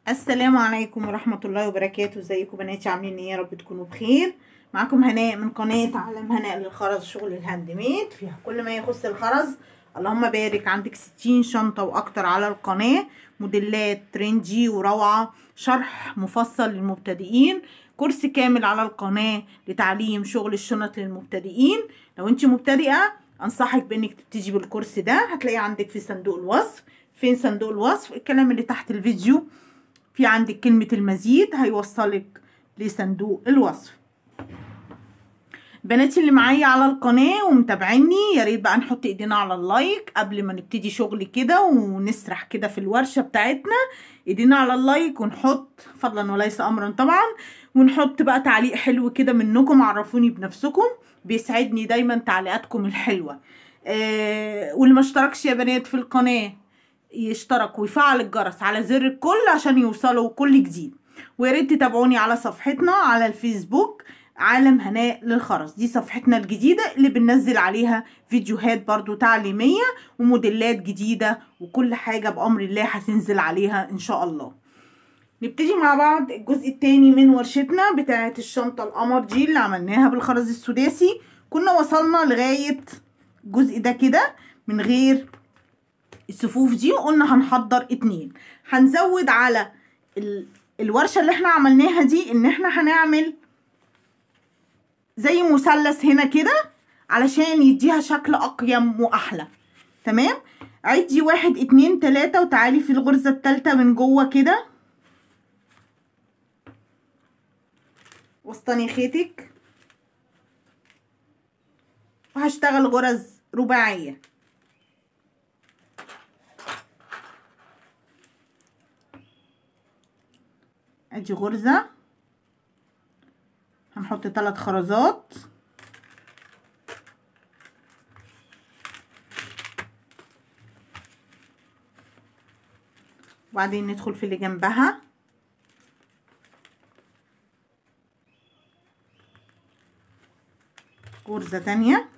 السلام عليكم ورحمة الله وبركاته ازيكم بناتي عاملين ايه يا رب تكونوا بخير معاكم هناء من قناة عالم هناء للخرز شغل الهاند ميد فيها كل ما يخص الخرز اللهم بارك عندك ستين شنطة واكتر على القناة موديلات ترندي وروعة شرح مفصل للمبتدئين كورس كامل على القناة لتعليم شغل الشنط للمبتدئين لو انت مبتدئة انصحك بانك تبتدي بالكورس ده هتلاقيه عندك في صندوق الوصف فين صندوق الوصف الكلام اللي تحت الفيديو في عندك كلمة المزيد هيوصلك لصندوق الوصف بناتي اللي معايا على القناة ومتابعيني يا ريت بقى نحط ايدينا على اللايك قبل ما نبتدي شغل كده ونسرح كده في الورشة بتاعتنا ايدينا على اللايك ونحط فضلا وليس امرا طبعا ونحط بقى تعليق حلو كده منكم عرفوني بنفسكم بيسعدني دايما تعليقاتكم الحلوة آه واللي ما اشتركش يا بنات في القناة يشترك ويفعل الجرس على زر الكل عشان يوصلوا كل جديد ويا ريت تتابعوني على صفحتنا على الفيسبوك عالم هناء للخرز دي صفحتنا الجديدة اللي بننزل عليها فيديوهات برضو تعليمية وموديلات جديدة وكل حاجة بأمر الله هتنزل عليها إن شاء الله نبتدي مع بعض الجزء التاني من ورشتنا بتاعة الشنطة القمر دي اللي عملناها بالخرز السداسي كنا وصلنا لغاية الجزء ده كده من غير الصفوف دي وقلنا هنحضر اتنين هنزود على ال... الورشة اللي احنا عملناها دي ان احنا هنعمل زي مثلث هنا كده علشان يديها شكل اقيم واحلى تمام عدي واحد اتنين تلاتة وتعالي في الغرزة التالتة من جوه كده وسطني خيطك وهشتغل غرز رباعيه ادي غرزة هنحط ثلاث خرزات وبعدين ندخل في اللي جنبها غرزة تانية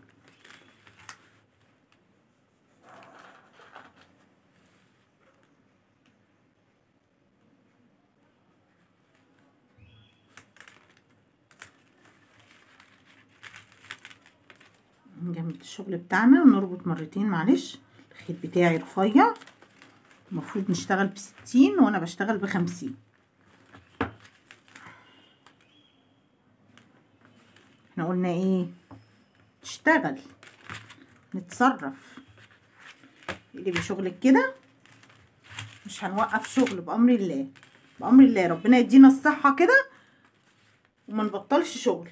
جنب الشغل بتاعنا ونربط مرتين معلش الخيط بتاعي رفيع المفروض نشتغل بستين وانا بشتغل بخمسين احنا قلنا ايه نشتغل نتصرف اللي بشغلك كده مش هنوقف شغل بامر الله بامر الله ربنا يدينا الصحه كده وما نبطلش شغل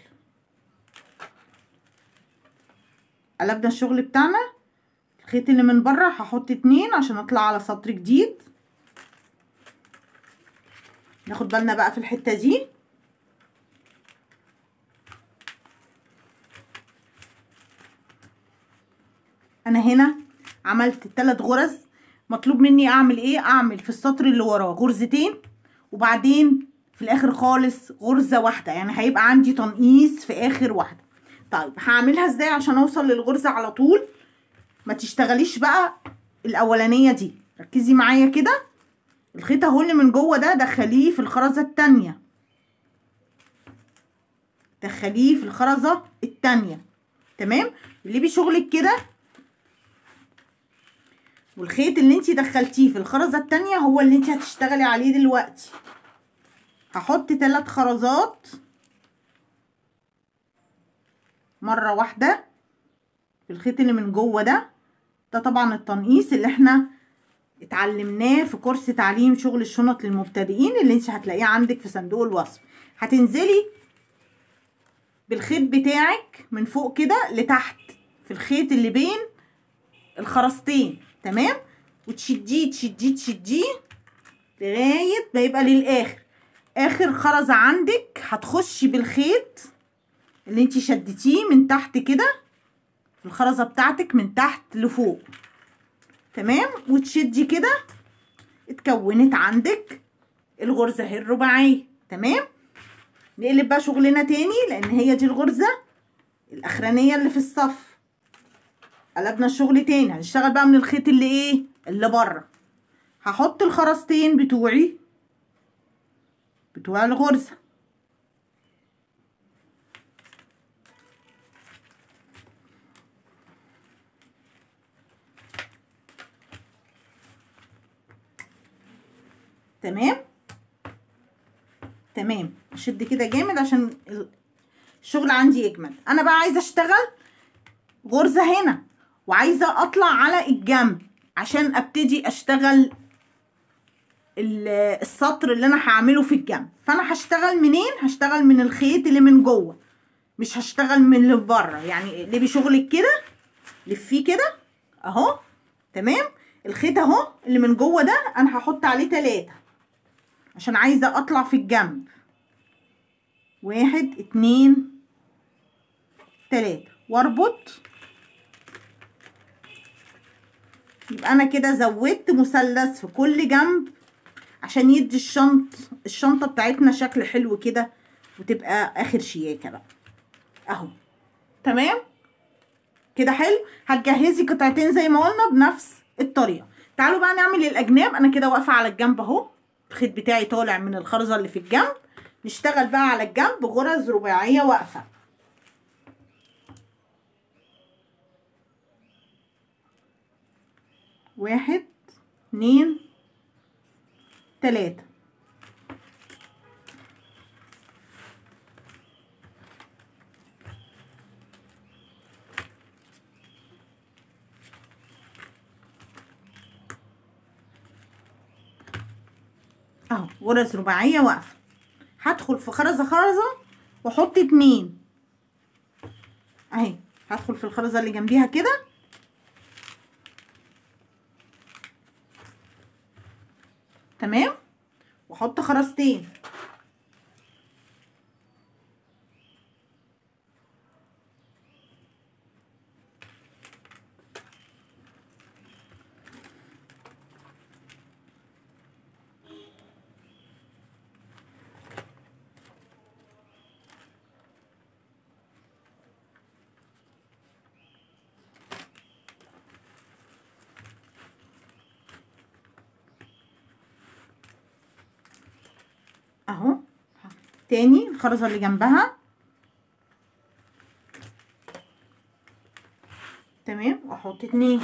قلبنا الشغل بتاعنا الخيط اللي من بره هحط اتنين عشان اطلع على سطر جديد ناخد بالنا بقى في الحته دي انا هنا عملت الثلاث غرز مطلوب مني اعمل ايه اعمل في السطر اللي وراه غرزتين وبعدين في الاخر خالص غرزه واحده يعني هيبقى عندي تنقيص في اخر واحده طيب هعملها ازاي عشان اوصل للغرزة على طول ما تشتغليش بقى الاولانية دي ركزي معايا كده الخيط اهو اللي من جوه ده دخليه في الخرزة التانية دخليه في الخرزة التانية تمام اللي بشغلك كده والخيط اللي انت دخلتيه في الخرزة التانية هو اللي انت هتشتغلي عليه دلوقتي هحط ثلاث خرزات مرة واحدة في الخيط اللي من جوه ده ده طبعا التنقيص اللي احنا اتعلمناه في كورس تعليم شغل الشنط للمبتدئين اللي انت هتلاقيه عندك في صندوق الوصف هتنزلي بالخيط بتاعك من فوق كده لتحت في الخيط اللي بين الخرزتين تمام وتشديه تشديه تشديه لغاية ما يبقى للآخر آخر خرزة عندك هتخشي بالخيط اللي انت شدتيه من تحت كده الخرزه بتاعتك من تحت لفوق تمام وتشدي كده اتكونت عندك الغرزه اهي الرباعيه تمام نقلب بقى شغلنا تاني لان هي دي الغرزه الاخرانيه اللي في الصف قلبنا الشغل تاني هنشتغل بقى من الخيط اللي ايه اللي بره هحط الخرزتين بتوعي بتوع الغرزة تمام تمام اشد كده جامد عشان الشغل عندي يكمل انا بقى عايزه اشتغل غرزه هنا وعايزه اطلع على الجنب عشان ابتدي اشتغل السطر اللي انا هعمله في الجنب فانا هشتغل منين هشتغل من الخيط اللي من جوه مش هشتغل من اللي بره يعني لبي شغلك كده لفيه كده اهو تمام الخيط اهو اللي من جوه ده انا هحط عليه تلاتة عشان عايزه اطلع في الجنب واحد اتنين تلاتة واربط يبقى انا كده زودت مثلث في كل جنب عشان يدي الشنط الشنطة بتاعتنا شكل حلو كده وتبقى اخر شياكة بقى اهو تمام كده حلو هتجهزي قطعتين زي ما قلنا بنفس الطريقة تعالوا بقى نعمل الاجناب انا كده واقفة على الجنب اهو الخيط بتاعي طالع من الخرزة اللي في الجنب نشتغل بقى على الجنب غرز رباعية واقفة واحد اتنين تلاتة اهو غرز رباعية واقفة هدخل في خرزة خرزة واحط اتنين اهي هدخل في الخرزة اللي جنبيها كده تمام واحط خرزتين اهو تاني الخرزة اللي جنبها تمام واحط اتنين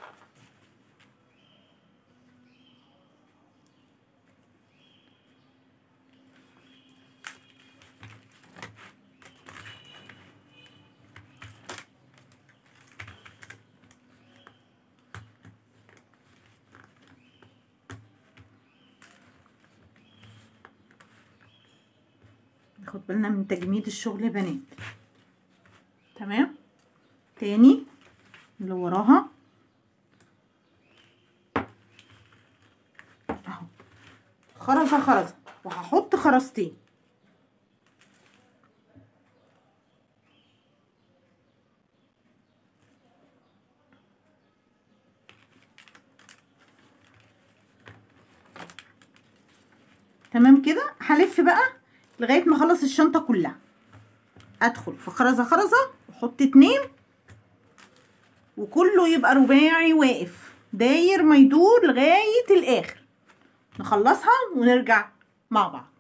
ناخد بالنا من تجميد الشغل يا بنات تمام تاني اللي وراها اهو خرزة خرزة وهحط خرزتين تمام كده هلف بقى لغايه ما اخلص الشنطه كلها ادخل في خرزه خرزه واحط اتنين وكله يبقى رباعي واقف داير ما يدور لغايه الاخر نخلصها ونرجع مع بعض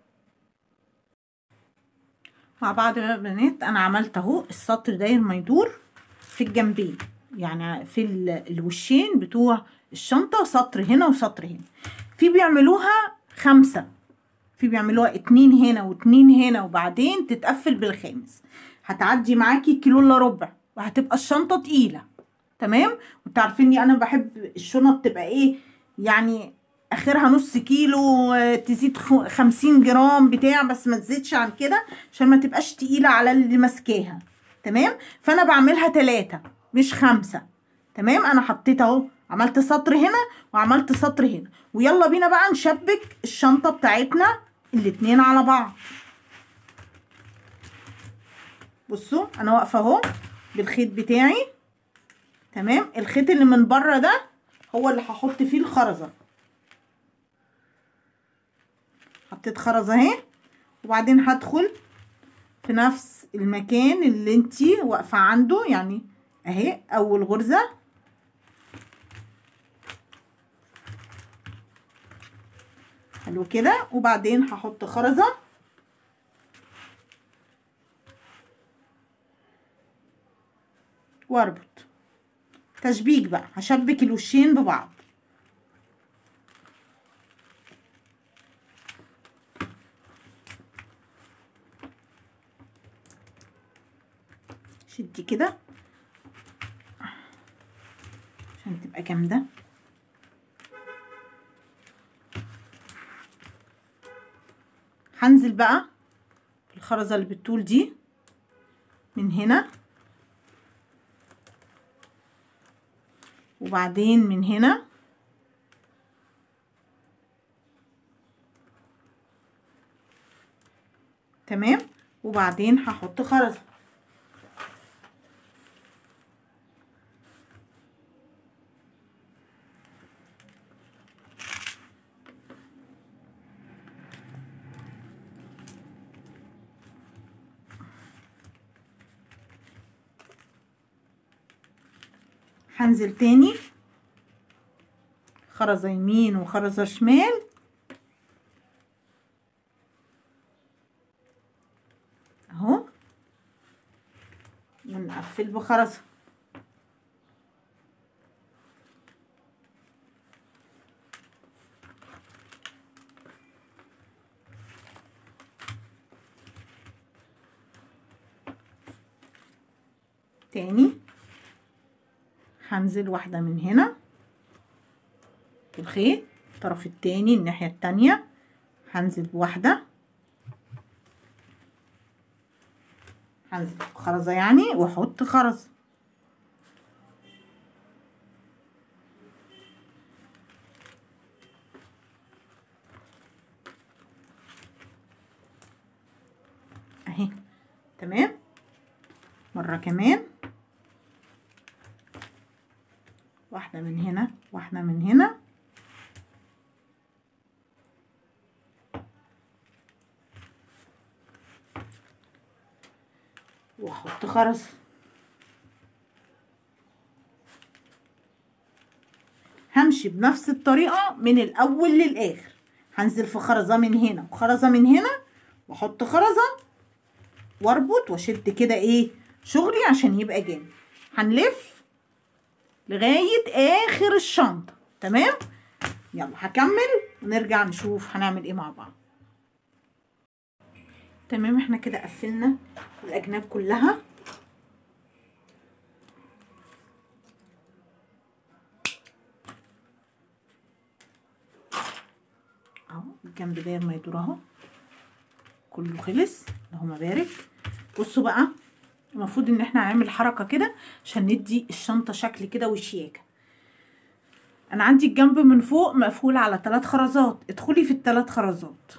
مع بعض يا بنات انا عملت اهو السطر داير ما يدور في الجنبين يعني في الوشين بتوع الشنطه سطر هنا وسطر هنا في بيعملوها خمسه في بيعملوها اتنين هنا واتنين هنا وبعدين تتقفل بالخامس هتعدي معاكي كيلو الا ربع وهتبقى الشنطه تقيله تمام وانتوا عارفيني انا بحب الشنط تبقى ايه يعني اخرها نص كيلو تزيد خمسين جرام بتاع بس ما تزيدش عن كده عشان ما تبقاش تقيله على اللي ماسكاها تمام فانا بعملها تلاتة مش خمسة تمام انا حطيت اهو عملت سطر هنا وعملت سطر هنا ويلا بينا بقى نشبك الشنطه بتاعتنا الاتنين على بعض بصوا انا واقفه اهو بالخيط بتاعي تمام الخيط اللي من بره ده هو اللي هحط فيه الخرزه حطيت خرزه اهي وبعدين هدخل في نفس المكان اللي انتي واقفه عنده يعني اهي اول غرزه حلو كده وبعدين هحط خرزة واربط تشبيك بقى هشبك الوشين ببعض شدي كده عشان تبقى جامده هنزل بقى في الخرزة اللي بالطول دي من هنا وبعدين من هنا تمام وبعدين هحط خرزة هنزل تاني خرزة يمين وخرزة شمال اهو ونقفل بخرزة تاني هنزل واحدة من هنا في الخيط الطرف التاني الناحية التانية هنزل بواحدة هنزل خرزة يعني واحط خرز اهي تمام مرة كمان واحدة من هنا واحدة من هنا واحط خرز همشي بنفس الطريقة من الأول للآخر هنزل في خرزة من هنا وخرزة من هنا واحط خرزة واربط واشد كده ايه شغلي عشان يبقى جامد هنلف لغاية آخر الشنطة تمام يلا هكمل ونرجع نشوف هنعمل ايه مع بعض تمام احنا كده قفلنا الأجناب كلها اهو الجنب داير ما يدور اهو كله خلص اللهم بارك بصوا بقى المفروض ان احنا هنعمل حركه كده عشان ندي الشنطه شكل كده وشياكه انا عندي الجنب من فوق مقفول على ثلاث خرزات ادخلي في الثلاث خرزات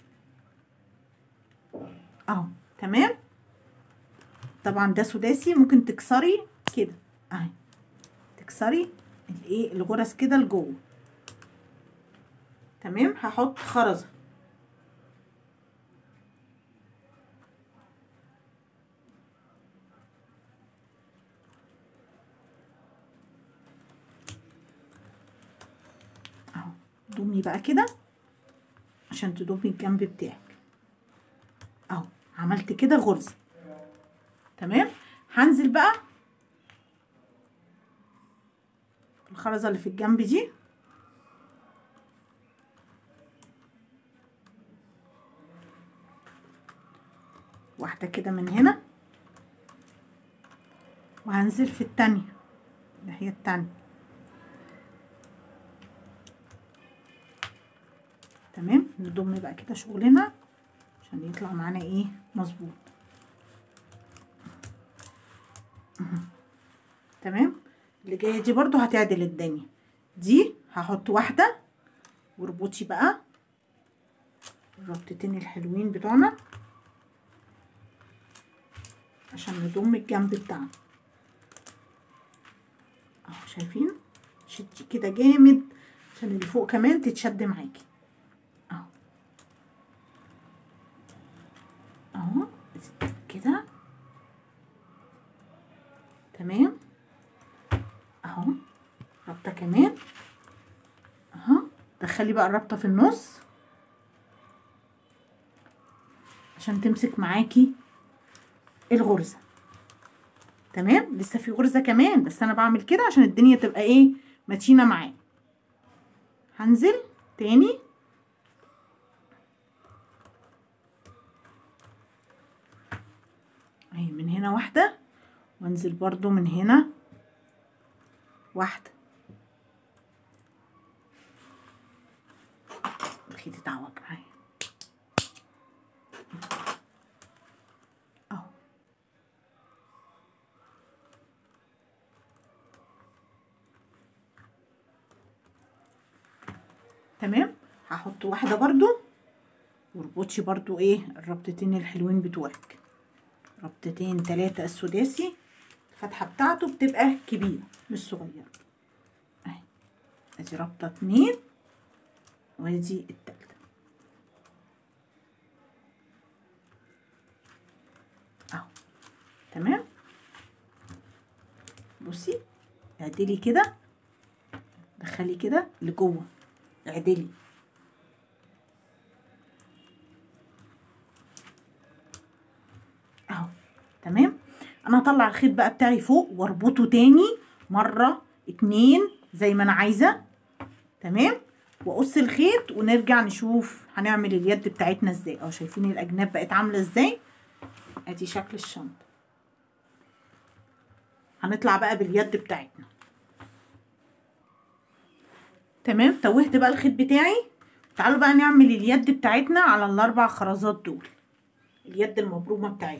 اهو تمام طبعا ده سداسي ممكن تكسري كده اهي تكسري الايه الغرز كده لجوه تمام هحط خرزه اهو ضمي بقى كده عشان تضمي الجنب بتاعك اهو عملت كده غرزه تمام هنزل بقى الخرزه اللي في الجنب دي واحده كده من هنا وهنزل في التانية الناحيه التانية تمام نضم بقى كده شغلنا عشان يطلع معانا ايه مظبوط تمام اللي جايه دي برضو هتعدل الدنيا دي هحط واحده واربطي بقى الربطتين الحلوين بتوعنا عشان نضم الجنب بتاعنا اهو شايفين شدي كده جامد عشان اللي فوق كمان تتشد معاكي اهو اهو كده تمام اهو ربطه كمان اهو دخلي بقى الربطه في النص عشان تمسك معاكي الغرزة تمام لسه في غرزة كمان بس انا بعمل كده عشان الدنيا تبقى ايه متينة معايا هنزل تاني اهي من هنا واحدة وانزل برضو من هنا واحدة الخيط اتعوج معايا اهو تمام هحط واحدة برضو واربطش برضو ايه الربطتين الحلوين بتوعك ربطتين تلاتة السداسي الفتحة بتاعته بتبقى كبيرة مش صغيرة اهي ادي ربطة اتنين وادي التالتة اهو تمام بصي اعدلي كده دخلي كده لجوه اعدلي اهو تمام انا هطلع الخيط بقى بتاعي فوق واربطه تاني مره اتنين زي ما انا عايزه تمام واقص الخيط ونرجع نشوف هنعمل اليد بتاعتنا ازاي اهو شايفين الاجناب بقت عامله ازاي ادي شكل الشنطه هنطلع بقى باليد بتاعتنا تمام توهت بقى الخيط بتاعي تعالوا بقى نعمل اليد بتاعتنا على الاربع خرزات دول اليد المبرومه بتاعتنا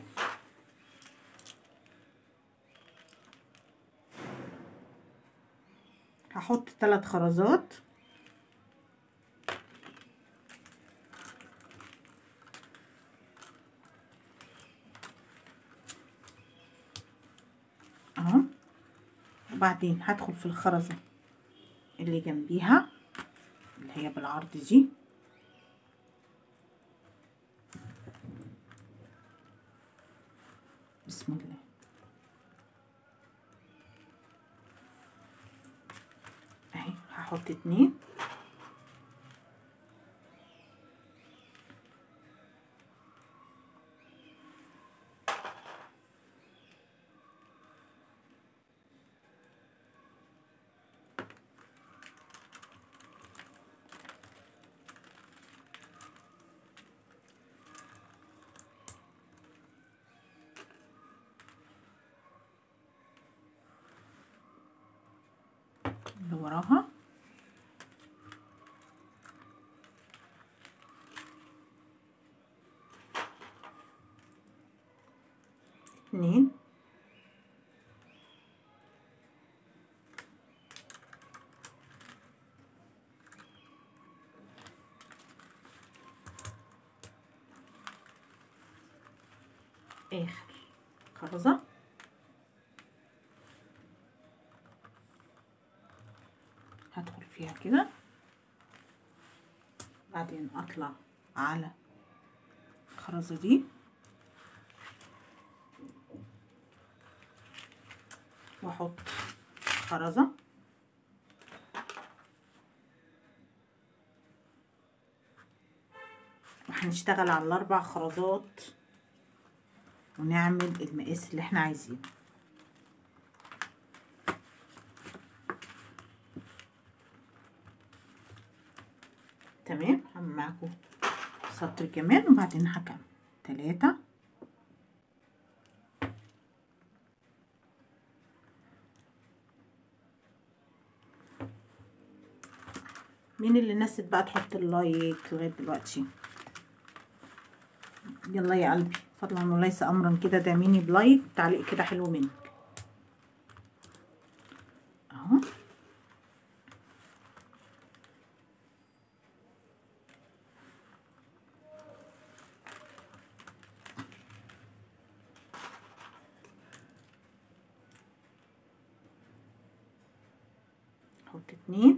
هحط ثلاث خرزات اهو وبعدين هدخل في الخرزه اللي جنبيها اللي هي بالعرض دي بسم الله اهي هحط اتنين اللي وراها اتنين اخر خرزه هدخل فيها كده بعدين اطلع على الخرزة دي واحط خرزة وهنشتغل على الاربع خرزات ونعمل المقاس اللي احنا عايزينه تمام هعمل معاكم سطر كمان وبعدين هكمل تلاتة مين اللي نسيت بقى تحط اللايك لغايه دلوقتي يلا يا قلبي فضلا وليس امرا كده دعميني بلايك تعليق كده حلو منك اهو احط اتنين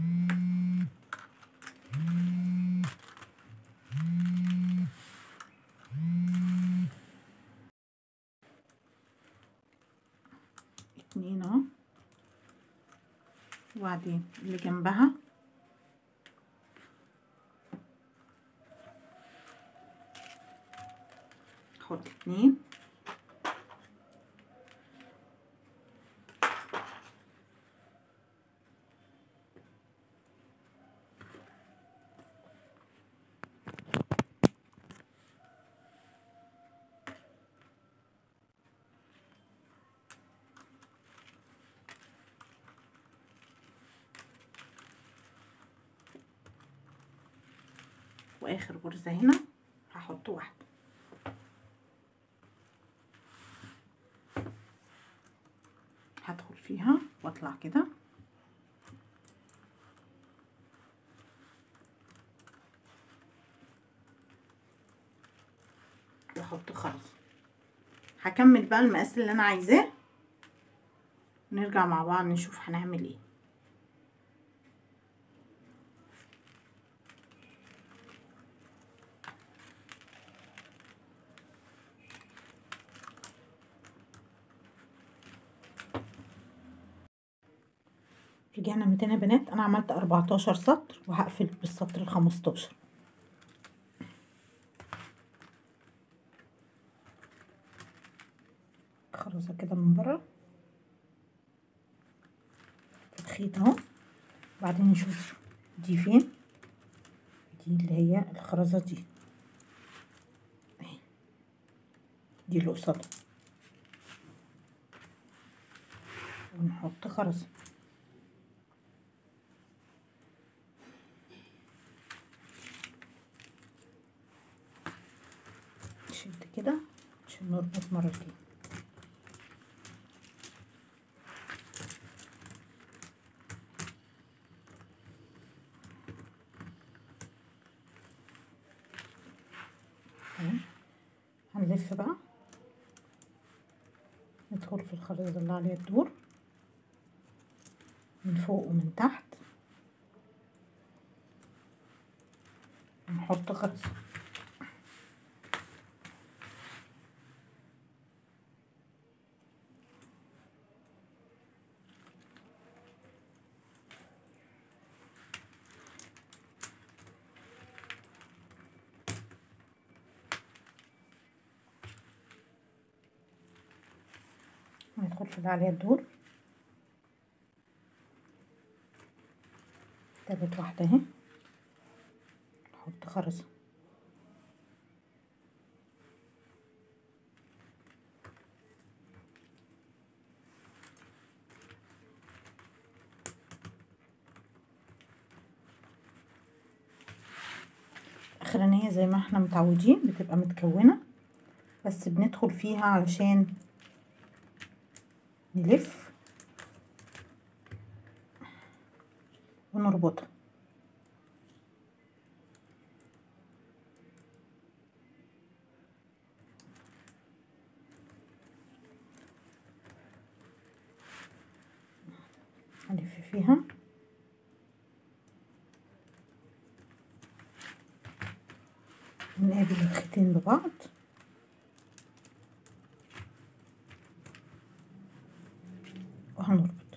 اتنين اهو وبعدين اللي جنبها هحط اتنين واخر غرزة هنا هحط واحدة هدخل فيها واطلع كده واحط خرز هكمل بقى المقاس اللي انا عايزاه نرجع مع بعض نشوف هنعمل ايه رجعنا من تاني يا بنات انا عملت 14 سطر وهقفل بالسطر ال 15 خرزه كده من بره في الخيط اهو بعدين نشوف دي فين دي اللي هي الخرزه دي اهي دي اللي قصادها ونحط خرزه نشد كده عشان نربط مرتين هنلف بقى ندخل في الخريطة اللي عليها الدور من فوق ومن تحت نحط خرزة ندخل في اللي عليها الدور تالت واحدة اهي نحط خرزة الاخرانية زي ما احنا متعودين بتبقى متكونة بس بندخل فيها علشان نلف ونربطها هنلف فيها ونقابل الخيطين ببعض وهنربط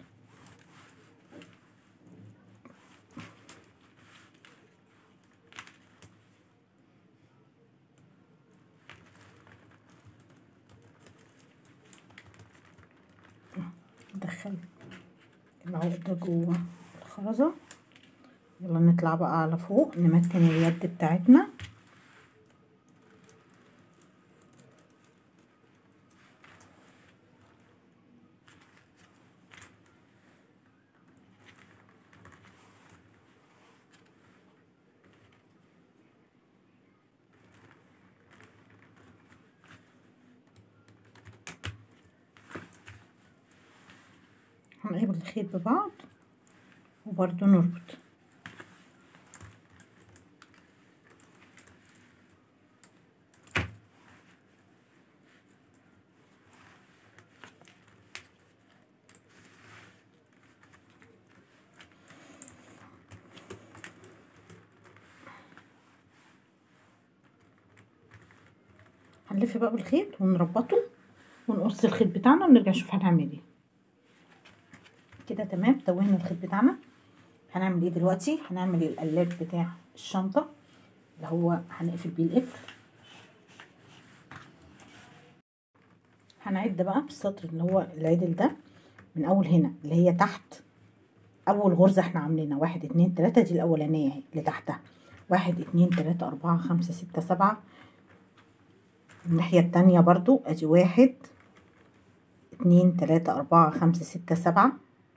ندخل العقدة جوه الخرزة يلا نطلع بقى على فوق نمتن اليد بتاعتنا هنقابل الخيط ببعض وبرضو نربط هنلف بقى بالخيط ونربطه ونقص الخيط بتاعنا ونرجع نشوف هنعمل ايه كده تمام توهنا الخيط بتاعنا هنعمل ايه دلوقتي هنعمل القلاب بتاع الشنطة اللي هو هنقفل بيه القفل هنعد بقى بالسطر اللي هو العدل ده من اول هنا اللي هي تحت اول غرزة احنا عاملينها واحد اتنين تلاتة دي الاولانية اهي اللي تحتها واحد اتنين تلاتة اربعة خمسة ستة سبعة الناحية التانية برضو ادي واحد اتنين تلاتة اربعة خمسة ستة سبعة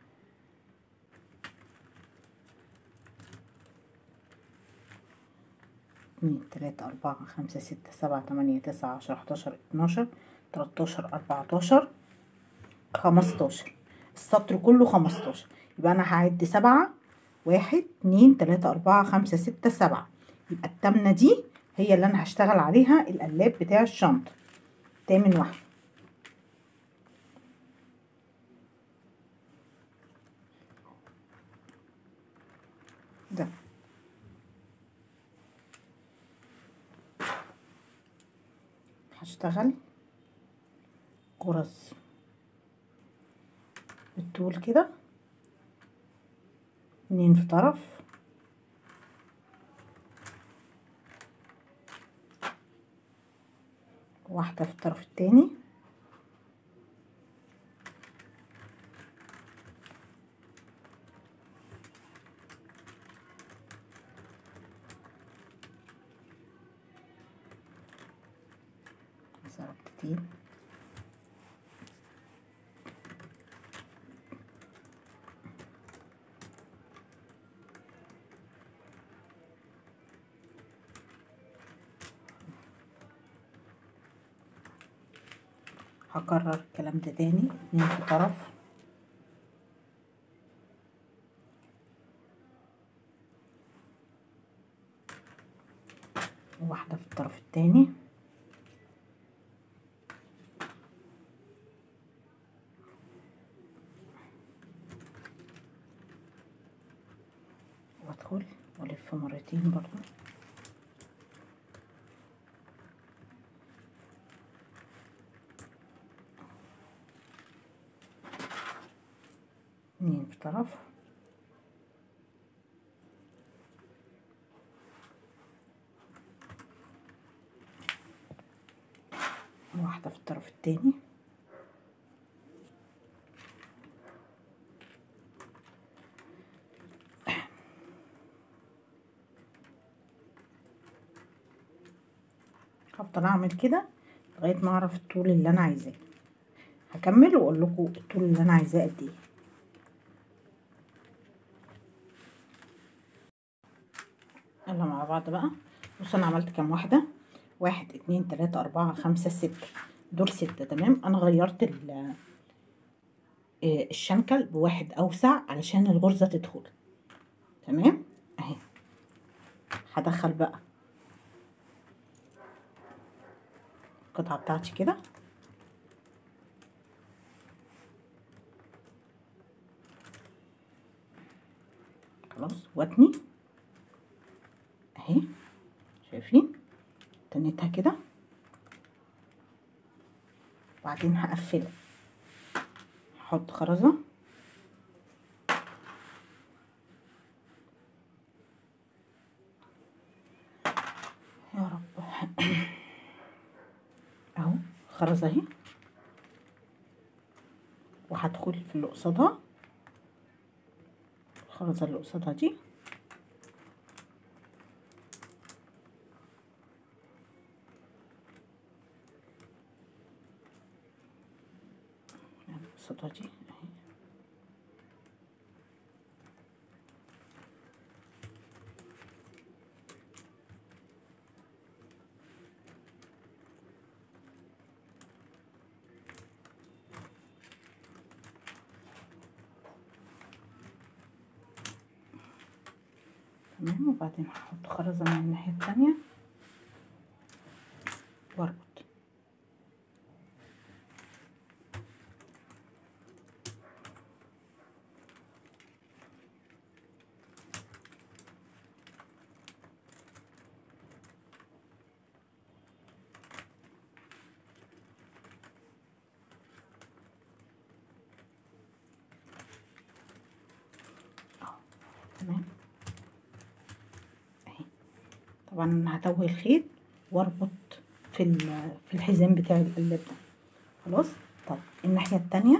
اتنين تلاتة أربعة خمسة ستة سبعة تمانية تسعة عشرة حداشر اتناشر تلاتاشر أربعتاشر خمستاشر السطر كله خمستاشر يبقى أنا هعد سبعة واحد اتنين تلاتة أربعة خمسة ستة سبعة يبقى التامنة دي هي اللي أنا هشتغل عليها القلاب بتاع الشنطة تامن واحدة ده هشتغل غرز بالطول كده اتنين في طرف واحدة في الطرف التاني ضربتين هكرر الكلام ده تاني اتنين في طرف وواحدة في الطرف التاني وادخل والف مرتين برضو اتنين في طرف واحدة في الطرف التاني هفضل اعمل كده لغايه ما اعرف الطول اللي انا عايزاه هكمل واقول لكم الطول اللي انا عايزاه قد ايه يلا مع بعض بقى بص انا عملت كام واحده واحد اتنين تلاته اربعه خمسه سته دول سته تمام انا غيرت ال الشنكل بواحد اوسع علشان الغرزه تدخل تمام اهي هدخل بقى القطعة بتاعتي كده خلاص واتني اهي شايفين تنيتها كده وبعدين هقفلها هحط خرزة يا رب اهو خرزة اهي وهدخل في اللي قصادها الخرزة اللي قصادها دي قصادها دي اهي تمام وبعدين هحط خرزة من الناحية التانية واربط تمام اهي طبعا هتوه الخيط واربط في في الحزام بتاع القلاب ده خلاص طب الناحيه التانية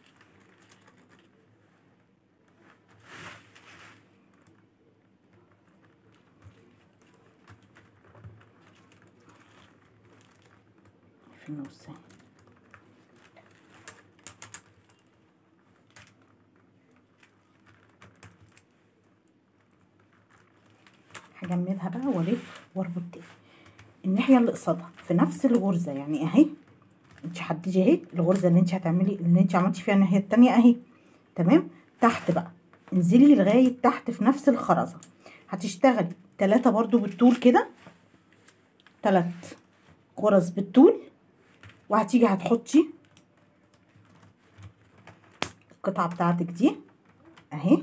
في النص اهي. هجمدها بقى والف واربط تاني الناحيه اللي قصادها في نفس الغرزه يعني اهي انت حددي اهي الغرزه اللي انت هتعملي اللي انت عملتي فيها الناحيه التانية اهي تمام تحت بقى انزلي لغايه تحت في نفس الخرزه هتشتغلي تلاتة برضو بالطول كده تلات غرز بالطول وهتيجي هتحطي القطعه بتاعتك دي اهي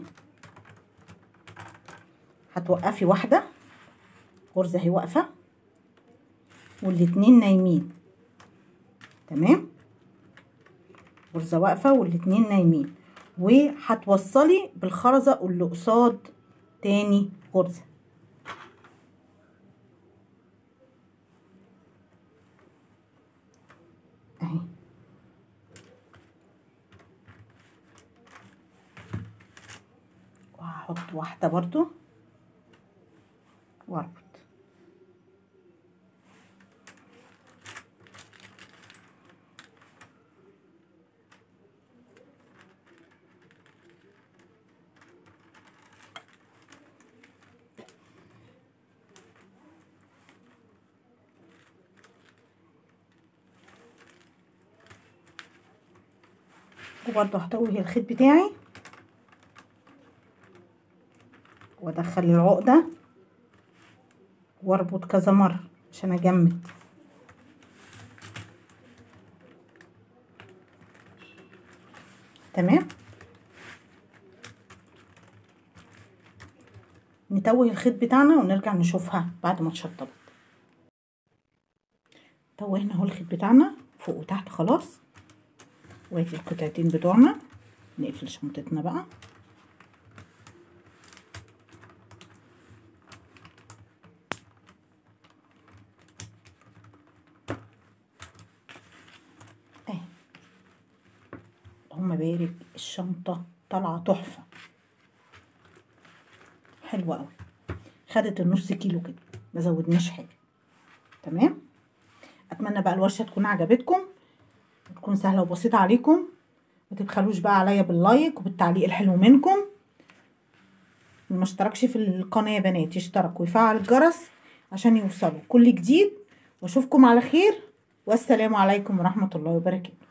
هتوقفي واحده غرزه اهي واقفه والاتنين نايمين تمام غرزه واقفه والاتنين نايمين وهتوصلي بالخرزه اللي قصاد تاني غرزه اهي وهحط واحده برضو واربط وبرضه هتوهي الخيط بتاعي وادخل العقده واربط كذا مره عشان اجمد تمام نتوه الخيط بتاعنا ونرجع نشوفها بعد ما اتشطبت توهنا اهو الخيط بتاعنا فوق وتحت خلاص وادي القطعتين بتوعنا نقفل شنطتنا بقى اهي اللهم بارك الشنطة طالعة تحفة حلوة قوي خدت النص كيلو كده ما زودناش حاجة تمام اتمنى بقى الورشة تكون عجبتكم وتكون سهلة وبسيطة عليكم ما تبخلوش بقى عليا باللايك وبالتعليق الحلو منكم اللي ما اشتركش في القناة يا بنات يشترك ويفعل الجرس عشان يوصلوا كل جديد واشوفكم على خير والسلام عليكم ورحمة الله وبركاته